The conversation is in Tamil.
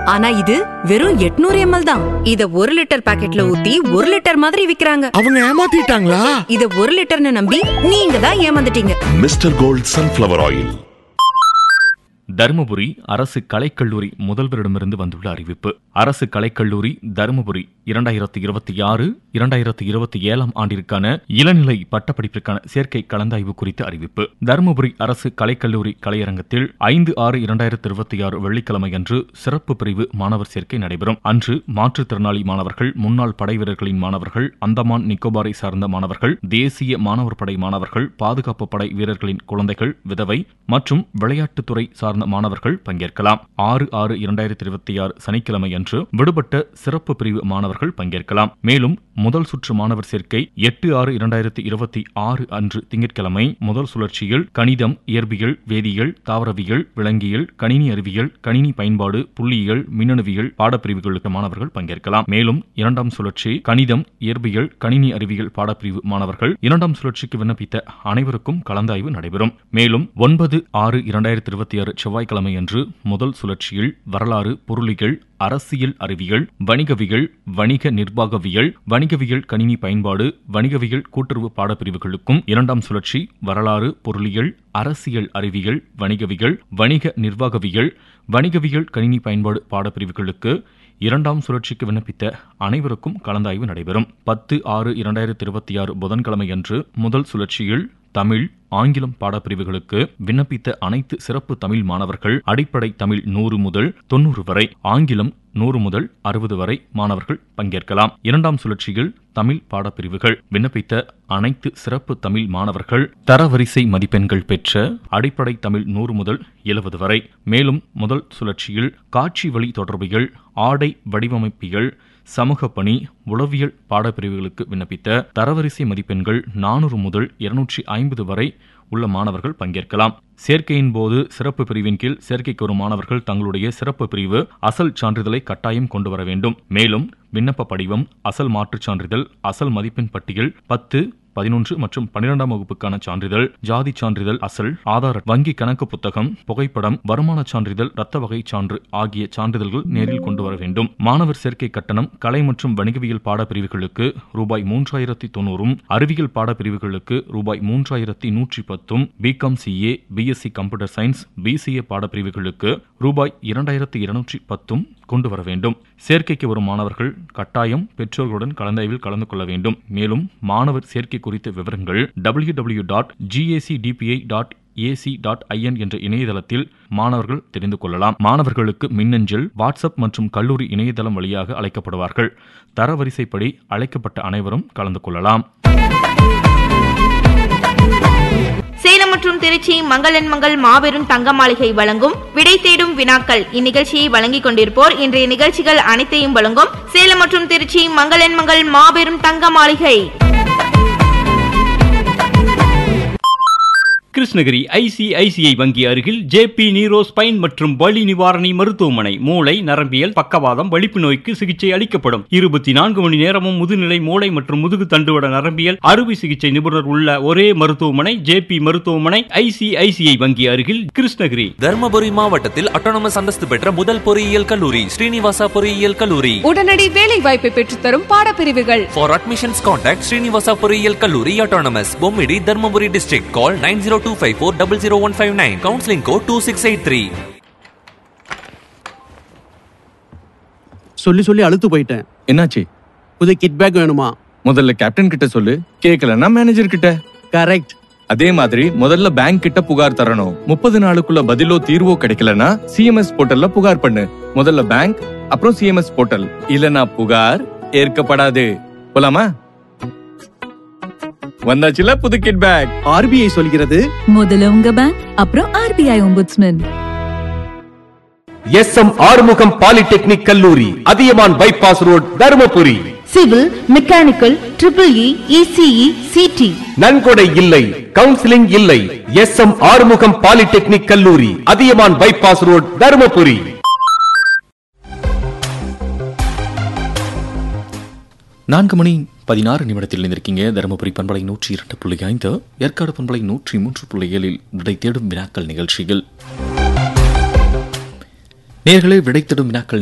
ஆனா இது வெறும் 800 எம்எல் தான் இத ஒரு லிட்டர் பாக்கெட்ல ஊத்தி ஒரு லிட்டர் மாதிரி விக்கிறாங்க அவங்க ஏமாத்திட்டாங்களா இத ஒரு லிட்டர்னு நம்பி நீங்க தான் ஏமாந்துட்டீங்க mister Gold sunflower oil Dharmapuri அரசு கலைக்கல்லூரி முதல்வரிடமிருந்து வந்துள்ள அறிவிப்பு அரசு கலைக்கல்லூரி தருமபுரி இரண்டாயிரத்தி இருபத்தி ஆறு இரண்டாயிரத்தி இருபத்தி ஏழாம் ஆண்டிற்கான இளநிலை பட்டப்படிப்பிற்கான சேர்க்கை கலந்தாய்வு குறித்த அறிவிப்பு தருமபுரி அரசு கலைக்கல்லூரி கலையரங்கத்தில் ஐந்து ஆறு இரண்டாயிரத்தி இருபத்தி ஆறு வெள்ளிக்கிழமையன்று சிறப்பு பிரிவு மாணவர் சேர்க்கை நடைபெறும் அன்று மாற்றுத்திறனாளி மாணவர்கள் முன்னாள் படைவீரர்களின் மாணவர்கள் அந்தமான் நிக்கோபாரை சார்ந்த மாணவர்கள் தேசிய மாணவர் படை மாணவர்கள் பாதுகாப்பு படை வீரர்களின் குழந்தைகள் விதவை மற்றும் விளையாட்டுத்துறை சார்ந்த மாணவர்கள் பங்கேற்கலாம் ஆறு ஆறு இரண்டாயிரத்தி இருபத்தி ஆறு சனிக்கிழமை அன்று விடுபட்ட சிறப்பு பிரிவு மாணவர்கள் பங்கேற்கலாம் மேலும் முதல் சுற்று மாணவர் சேர்க்கை எட்டு ஆறு இரண்டாயிரத்தி இருபத்தி ஆறு அன்று திங்கட்கிழமை முதல் சுழற்சியில் கணிதம் இயற்பியல் வேதியியல் தாவரவியல் விலங்கியல் கணினி அறிவியல் கணினி பயன்பாடு புள்ளியியல் மின்னணுவியல் பாடப்பிரிவுகளுக்கு மாணவர்கள் பங்கேற்கலாம் மேலும் இரண்டாம் சுழற்சி கணிதம் இயற்பியல் கணினி அறிவியல் பாடப்பிரிவு மாணவர்கள் இரண்டாம் சுழற்சிக்கு விண்ணப்பித்த அனைவருக்கும் கலந்தாய்வு நடைபெறும் மேலும் ஒன்பது ஆறு இரண்டாயிரத்தி இருபத்தி ஆறு செவ்வாய்க்கிழமை அன்று முதல் சுழற்சியில் வரலாறு பொருளியல் அரசியல் அறிவியல் வணிகவியல் வணிக நிர்வாகவியல் வணிகவியல் கணினி பயன்பாடு வணிகவியல் கூட்டுறவு பாடப்பிரிவுகளுக்கும் இரண்டாம் சுழற்சி வரலாறு பொருளியல் அரசியல் அறிவியல் வணிகவியல் வணிக நிர்வாகவியல் வணிகவியல் கணினி பயன்பாடு பாடப்பிரிவுகளுக்கு இரண்டாம் சுழற்சிக்கு விண்ணப்பித்த அனைவருக்கும் கலந்தாய்வு நடைபெறும் பத்து ஆறு இரண்டாயிரத்தி இருபத்தி ஆறு புதன்கிழமையன்று முதல் சுழற்சியில் தமிழ் ஆங்கிலம் பாடப்பிரிவுகளுக்கு விண்ணப்பித்த அனைத்து சிறப்பு தமிழ் மாணவர்கள் அடிப்படை தமிழ் நூறு முதல் தொன்னூறு வரை ஆங்கிலம் நூறு முதல் அறுபது வரை மாணவர்கள் பங்கேற்கலாம் இரண்டாம் சுழற்சியில் தமிழ் பாடப்பிரிவுகள் விண்ணப்பித்த அனைத்து சிறப்பு தமிழ் மாணவர்கள் தரவரிசை மதிப்பெண்கள் பெற்ற அடிப்படை தமிழ் நூறு முதல் எழுபது வரை மேலும் முதல் சுழற்சியில் காட்சி வழி தொடர்பியல் ஆடை வடிவமைப்பியல் சமூக பணி உளவியல் பாடப்பிரிவுகளுக்கு விண்ணப்பித்த தரவரிசை மதிப்பெண்கள் நானூறு முதல் இருநூற்றி ஐம்பது வரை உள்ள மாணவர்கள் பங்கேற்கலாம் சேர்க்கையின் போது சிறப்பு பிரிவின் கீழ் சேர்க்கைக்கு வரும் மாணவர்கள் தங்களுடைய சிறப்பு பிரிவு அசல் சான்றிதழை கட்டாயம் கொண்டு வர வேண்டும் மேலும் விண்ணப்ப படிவம் அசல் மாற்றுச் சான்றிதழ் அசல் மதிப்பெண் பட்டியல் பத்து பதினொன்று மற்றும் பன்னிரெண்டாம் வகுப்புக்கான சான்றிதழ் ஜாதி சான்றிதழ் அசல் ஆதார் வங்கி கணக்கு புத்தகம் புகைப்படம் வருமான சான்றிதழ் ரத்த வகை சான்று ஆகிய சான்றிதழ்கள் நேரில் கொண்டு வர வேண்டும் மாணவர் சேர்க்கை கட்டணம் கலை மற்றும் வணிகவியல் பாடப்பிரிவுகளுக்கு ரூபாய் மூன்றாயிரத்தி தொண்ணூறும் அறிவியல் பாடப்பிரிவுகளுக்கு ரூபாய் மூன்றாயிரத்தி நூற்றி பத்தும் BCom CA BSc computer science BCA பாடப்பிரிவுகளுக்கு ரூபாய் இரண்டாயிரத்தி இருநூற்றி பத்தும் கொண்டு வர வேண்டும் சேர்க்கைக்கு வரும் மாணவர்கள் கட்டாயம் பெற்றோர்களுடன் கலந்தாய்வில் கலந்து கொள்ள வேண்டும் மேலும் மாணவர் சேர்க்கை குறித்த விவரங்கள் W W dot GAC DPI dot AC dot IN என்ற இணையதளத்தில் மாணவர்கள் தெரிந்து கொள்ளலாம் மாணவர்களுக்கு மின்னஞ்சல் வாட்ஸ்அப் மற்றும் கல்லூரி இணையதளம் வழியாக அழைக்கப்படுவார்கள் தரவரிசைப்படி அழைக்கப்பட்ட அனைவரும் கலந்து கொள்ளலாம் சேலம் மற்றும் திருச்சி மங்களன் மங்கள் மாபெரும் தங்க மாளிகை வழங்கும் விடை தேடும் வினாக்கள் இந்நிகழ்ச்சியை வழங்கிக் கொண்டிருப்போர் இன்றைய நிகழ்ச்சிகள் அனைத்தையும் வழங்கும் சேலம் மற்றும் திருச்சி மங்களன் மங்கள் மாபெரும் தங்க மாளிகை கிருஷ்ணகிரி ஐசிஐசிஐ வங்கி அருகில் ஜேபி நீரோ ஸ்பைன் மற்றும் வலி நிவாரணி மருத்துவமனை மூளை நரம்பியல் பக்கவாதம் வலிப்பு நோய்க்கு சிகிச்சை அளிக்கப்படும் இருபத்தி நான்கு மணி நேரமும் முதுநிலை மூளை மற்றும் முதுகு தண்டுவட நரம்பியல் அறுவை சிகிச்சை நிபுணர் உள்ள ஒரே மருத்துவமனை ஜேபி மருத்துவமனை ஐசிஐசிஐ வங்கி அருகில் கிருஷ்ணகிரி தருமபுரி மாவட்டத்தில் அட்டானமஸ் அந்தஸ்து பெற்ற முதல் பொறியியல் கல்லூரி ஸ்ரீனிவாசா பொறியியல் கல்லூரி உடனடி வேலை வாய்ப்பை பெற்றுத்தரும் பாடப்பிரிவுகள் For admissions contact Srinivasa பொறியியல் கல்லூரி autonomous Bommidi Dharmapuri district call 9025400159 counseling code 2683 சொல்லி சொல்லி அழுத்து போயிட்டேன் என்னாச்சு புது கிட் பேக் வேணுமா முதல்ல கேப்டன் கிட்ட சொல்லு கேட்கலன்னா மேனேஜர் கிட்ட கரெக்ட் அதே மாதிரி முதல்ல பேங்க் கிட்ட புகார் தரணும் முப்பது நாளுக்குள்ள பதிலோ தீர்வோ கிடைக்கலனா சிஎம்எஸ் போர்ட்டல்ல புகார் பண்ணு முதல்ல பேங்க் அப்புறம் சிஎம்எஸ் போர்ட்டல் இல்லனா புகார் ஏற்கப்படாது போலாமா வந்தாச்சுல புது கிட் பேக் ஆர்பிஐ சொல்கிறது முதல்ல உங்க பேங்க் அப்புறம் RBI ombudsman S M Arumugam polytechnic கல்லூரி Athiyaman bypass road Dharmapuri civil mechanical triple E ECE CT நன்கொடை இல்லை கவுன்சிலிங் இல்லை எஸ் எம் ஆறுமுகம் பாலிடெக்னிக் கல்லூரி அதியமான் பைபாஸ் ரோட் தருமபுரி நான்கு மணி பதினாறு நிமிடத்தில் இருந்திருக்கீங்க தருமபுரி பண்பலை நூற்றி இரண்டு புள்ளி ஐந்து ஏற்காடு பண்பலை நூற்றி மூன்று புள்ளி ஏழில் விடை தேடும் வினாக்கள் நிகழ்ச்சியில் நேர்களே விடை தேடும் வினாக்கள்